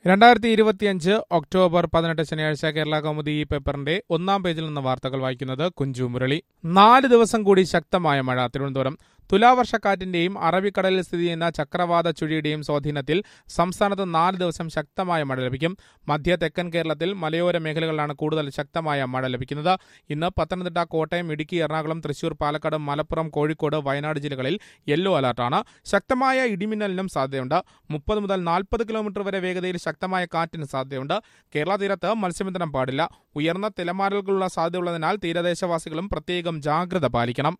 രണ്ടായിരത്തി ഇരുപത്തിയഞ്ച് ഒക്ടോബർ പതിനെട്ട് ശനിയാഴ്ച കേരള കൗമുദി ഈ പേപ്പറിന്റെ ഒന്നാം പേജിൽ നിന്ന് വാർത്തകൾ വായിക്കുന്നത് കുഞ്ചു മുരളി നാല് ദിവസം കൂടി ശക്തമായ മഴ തിരുവനന്തപുരം തുലാവർഷക്കാറ്റിന്റെയും അറബിക്കടലിൽ സ്ഥിതി ചെയ്യുന്ന ചക്രവാത ചുഴിയുടെയും സ്വാധീനത്തിൽ സംസ്ഥാനത്ത് നാല് ദിവസം ശക്തമായ മഴ ലഭിക്കും മധ്യ തെക്കൻ കേരളത്തിൽ മലയോര മേഖലകളിലാണ് കൂടുതൽ ശക്തമായ മഴ ലഭിക്കുന്നത് ഇന്ന് പത്തനംതിട്ട കോട്ടയം ഇടുക്കി എറണാകുളം തൃശൂർ പാലക്കാട് മലപ്പുറം കോഴിക്കോട് വയനാട് ജില്ലകളിൽ യെല്ലോ അലർട്ടാണ് ശക്തമായ ഇടിമിന്നലിനും സാധ്യതയുണ്ട് മുപ്പത് മുതൽ നാൽപ്പത് കിലോമീറ്റർ വരെ വേഗതയിൽ ശക്തമായ കാറ്റിന് സാധ്യതയുണ്ട് കേരള തീരത്ത് മത്സ്യബന്ധനം പാടില്ല ഉയർന്ന തിലമാരകളുള്ള സാധ്യതയുള്ളതിനാൽ തീരദേശവാസികളും പ്രത്യേകം ജാഗ്രത പാലിക്കണം